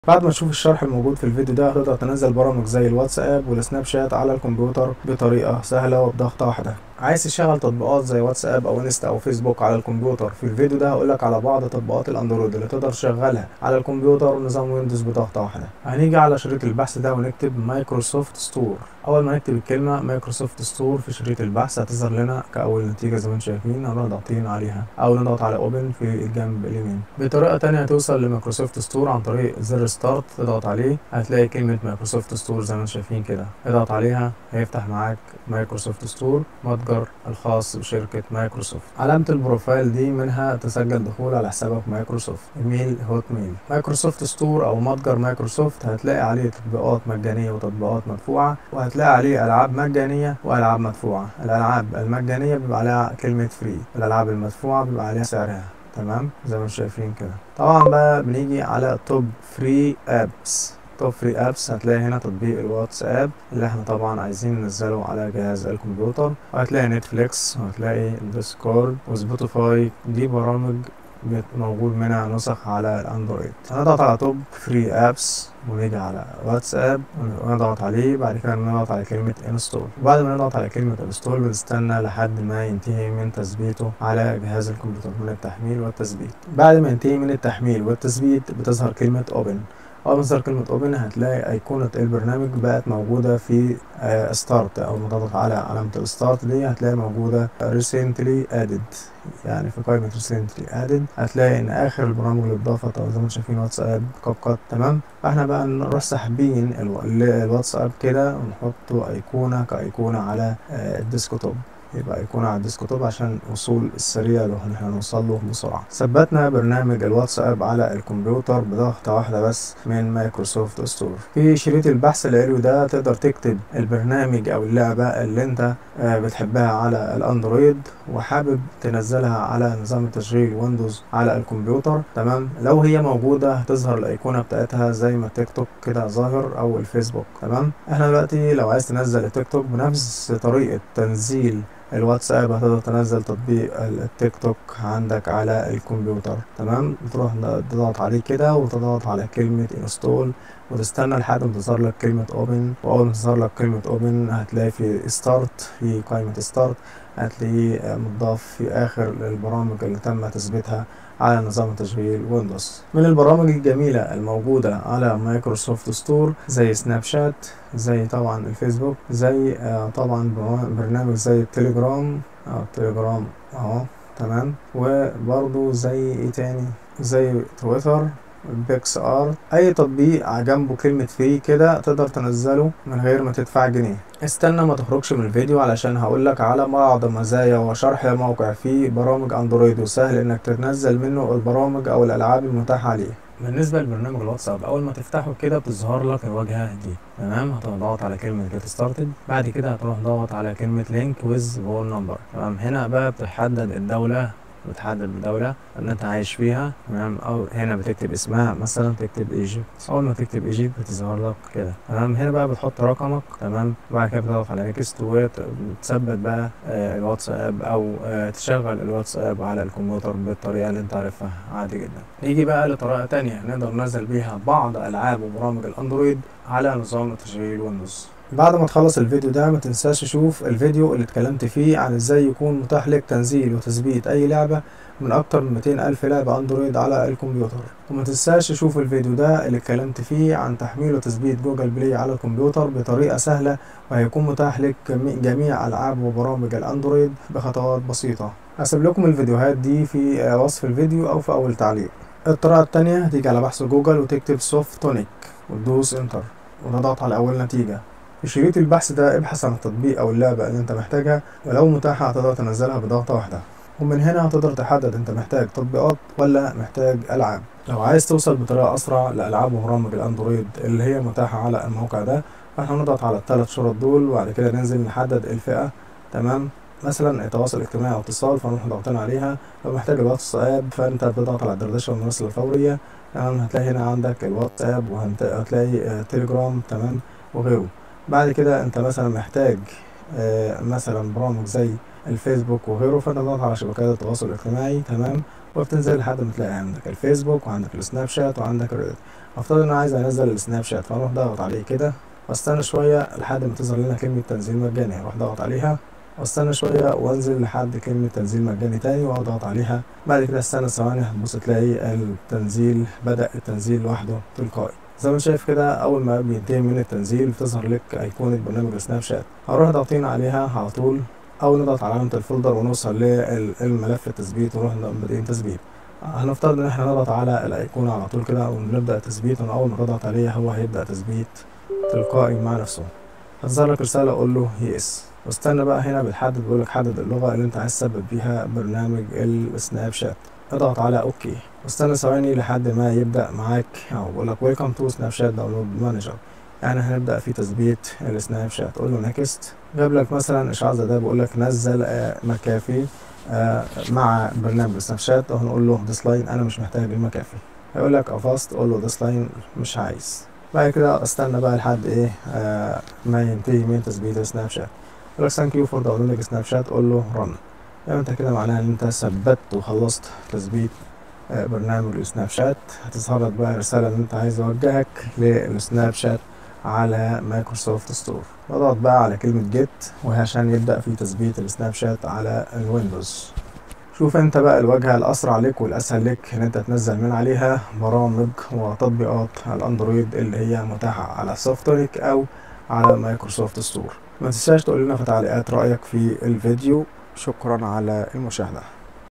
بعد ما تشوف الشرح الموجود في الفيديو ده هتقدر تنزل برامج زي الواتساب والسناب شات على الكمبيوتر بطريقة سهلة وبضغطة واحدة عايز تشغل تطبيقات زي واتساب او انستا او فيسبوك على الكمبيوتر في الفيديو ده هقولك على بعض تطبيقات الاندرويد اللي تقدر تشغلها على الكمبيوتر ونظام ويندوز بضغطة واحدة هنيجي على شريط البحث ده ونكتب مايكروسوفت ستور اول ما نكتب الكلمة مايكروسوفت ستور في شريط البحث هتظهر لنا كاول نتيجة زي ما انتم شايفين هنروح ضاغطين عليها او نضغط على اوبن في الجنب اليمين بطريقة تانية هتوصل لمايكروسوفت ستور عن طريق زر ستارت تضغط عليه هتلاقي كلمة مايكروسوفت ستور زي ما انتم شايفين كده اضغط عليها هيفتح معاك مايكروسوفت ستور متجر الخاص بشركة مايكروسوفت علامة البروفايل دي منها تسجل دخول على حسابك مايكروسوفت ايميل هوت ميل مايكروسوفت ستور او متجر مايكروسوفت هتلاقي عليه تطبيقات مجانية وتطبيقات مدفوعة وهتلاقي عليه العاب مجانية والعاب مدفوعة الالعاب المجانية بيبقى عليها كلمة فري الالعاب المدفوعة بيبقى عليها سعرها تمام زي ما انتم شايفين كده طبعا بقى بنيجي على توب فري ابس توب فري ابس هتلاقي هنا تطبيق الواتساب اللي احنا طبعا عايزين ننزله على جهاز الكمبيوتر وهتلاقي نتفليكس وهتلاقي ديسكورد وسبوتيفاي دي برامج موجود منها نسخ على الاندرويد هنضغط على توب فري ابس ونيجي على واتساب ونضغط عليه بعد كده نضغط على كلمة انستول وبعد ما نضغط على كلمة انستول بنستنى لحد ما ينتهي من تثبيته على جهاز الكمبيوتر من التحميل والتثبيت بعد ما ينتهي من التحميل والتثبيت بتظهر كلمة اوبن اول ما تظهر كلمة اوبن هتلاقي ايقونة البرنامج بقت موجودة في ستارت او ما تضغط على علامة الستارت دي هتلاقي موجودة recently added يعني في قائمة recently added هتلاقي ان اخر البرامج اللي اتضافت او زي ما انتم شايفين واتساب كاب كات تمام فاحنا بقى نروح ساحبين الواتساب كده ونحطه ايقونة كايقونة على الديسكتوب يبقى ايقونة على الديسكتوب عشان الوصول السريع له ان احنا نوصل له بسرعة ثبتنا برنامج الواتساب على الكمبيوتر بضغطة واحدة بس من مايكروسوفت ستور في شريط البحث العلوي ده تقدر تكتب البرنامج او اللعبة اللي انت بتحبها على الاندرويد وحابب تنزلها على نظام التشغيل ويندوز على الكمبيوتر تمام لو هي موجودة هتظهر الايقونة بتاعتها زي ما التيك توك كده ظاهر او الفيسبوك تمام احنا دلوقتي لو عايز تنزل التيك توك بنفس طريقة تنزيل الواتساب هتقدر تنزل تطبيق التيك توك عندك على الكمبيوتر تمام تروح تضغط عليه كده وتضغط على كلمة انستول وتستنى لحد ما تظهر لك كلمة اوبن واول ما تظهر لك كلمة اوبن هتلاقي في ستارت في قائمة ستارت هتلاقيه مضاف في اخر البرامج اللي تم تثبيتها على نظام تشغيل ويندوز من البرامج الجميلة الموجودة على مايكروسوفت ستور زي سناب شات زي طبعا الفيسبوك زي طبعا برنامج زي التليجرام او التليجرام اهو تمام وبرضو زي ايه تاني زي تويتر بيكس ار اي تطبيق جنبه كلمة فري كده تقدر تنزله من غير ما تدفع جنيه استنى ما تخرجش من الفيديو علشان هقولك على بعض مزايا وشرح موقع فيه برامج اندرويد وسهل انك تنزل منه البرامج او الالعاب المتاحة عليه بالنسبة لبرنامج الواتساب أول ما تفتحه كده بتظهر لك الواجهة دي تمام هتضغط على كلمة جيت ستارتد بعد كده هتروح ضغط على كلمة لينك ويز فون نمبر تمام هنا بقى بتحدد الدولة بتحدد الدولة اللي انت عايش فيها تمام او هنا بتكتب اسمها مثلا تكتب ايجيبت اول ما تكتب ايجيبت بتظهر لك كده تمام هنا بقى بتحط رقمك تمام وبعد كده بتضغط على نيكست وتثبت بقى آه الواتساب او آه تشغل الواتساب على الكمبيوتر بالطريقة اللي انت عارفها عادي جدا نيجي بقى لطريقة تانية نقدر ننزل بيها بعض العاب وبرامج الاندرويد على نظام تشغيل ويندوز بعد ما تخلص الفيديو ده ما تنساش تشوف الفيديو اللي اتكلمت فيه عن ازاي يكون متاح لك تنزيل وتثبيت اي لعبة من اكتر من 200 الف لعبة اندرويد على الكمبيوتر وما تنساش تشوف الفيديو ده اللي اتكلمت فيه عن تحميل وتثبيت جوجل بلاي على الكمبيوتر بطريقة سهلة وهيكون متاح لك جميع العاب وبرامج الاندرويد بخطوات بسيطة هسيب لكم الفيديوهات دي في وصف الفيديو او في اول تعليق الطريقة التانية هتيجي على بحث جوجل وتكتب سوفتونيك وتدوس انتر وتضغط على اول نتيجة في شريط البحث ده ابحث عن التطبيق او اللعبة اللي انت محتاجها ولو متاحة هتقدر تنزلها بضغطة واحدة ومن هنا هتقدر تحدد انت محتاج تطبيقات ولا محتاج العاب لو عايز توصل بطريقة اسرع لالعاب وبرامج الاندرويد اللي هي متاحة على الموقع ده فاحنا نضغط على الثلاث شرط دول وبعد كده ننزل نحدد الفئة تمام مثلا التواصل الاجتماعي او اتصال فنروح ضاغطين عليها لو محتاج الواتساب فانت بتضغط على الدردشة والمراسلة الفورية تمام هتلاقي هنا عندك الواتساب وهتلاقي تليجرام تمام وغيره بعد كده انت مثلا محتاج آه، مثلا برامج زي الفيسبوك وغيره فانت بتضغط على شبكات التواصل الاجتماعي تمام وبتنزل لحد ما تلاقي عندك الفيسبوك وعندك السناب شات وعندك الريدت افترض ان انا عايز انزل السناب شات فاروح ضغط عليه كده واستنى شويه لحد ما تظهر لنا كلمه تنزيل مجاني اروح ضغط عليها واستنى شويه وانزل لحد كلمه تنزيل مجاني تاني واضغط عليها بعد كده استنى ثواني هتبص تلاقي التنزيل بدا التنزيل لوحده تلقائي زي ما انت شايف كده اول ما بينتهي من التنزيل بتظهر لك ايقونه برنامج السناب شات هنروح ضاغطين عليها على طول او نضغط على علامه الفولدر ونوصل للملف التثبيت ونروح بادئين تثبيت هنفترض ان احنا نضغط على الايقونه على طول كده ونبدا تثبيت اول ما نضغط عليها هو هيبدا تثبيت تلقائي مع نفسه هتظهر لك رساله قول له يس واستنى بقى هنا بتحدد بيقول لك حدد اللغه اللي انت عايز تثبت بيها برنامج السناب شات اضغط على اوكي واستنى ثواني لحد ما يبدا معاك او بيقول لك ويلكم تو سناب شات داونلود مانجر يعني هنبدا في تثبيت السناب شات قول له نكست جاب لك مثلا اشعار زي ده بيقول لك نزل آه مكافي آه مع برنامج سناب شات هنقول له ديس لاين انا مش محتاج المكافي هيقول لك افاست قول له ديس لاين مش عايز بعد كده استنى بقى لحد ايه آه ما ينتهي من تثبيت السناب شات يقول لك ثانك يو فور داونلودنج سناب شات قول له رن يعني انت كده معناها ان انت ثبت وخلصت تثبيت آه برنامج السناب شات هتظهر لك بقى رسالة ان انت عايز اوجهك للسناب شات على مايكروسوفت ستور اضغط بقى على كلمة جيت وهي عشان يبدأ في تثبيت السناب شات على الويندوز شوف انت بقى الواجهة الاسرع لك والاسهل لك ان انت تنزل من عليها برامج وتطبيقات الاندرويد اللي هي متاحة على سوفتونيك او على مايكروسوفت ستور ما تنساش تقول لنا في تعليقات رأيك في الفيديو شكرا على المشاهدة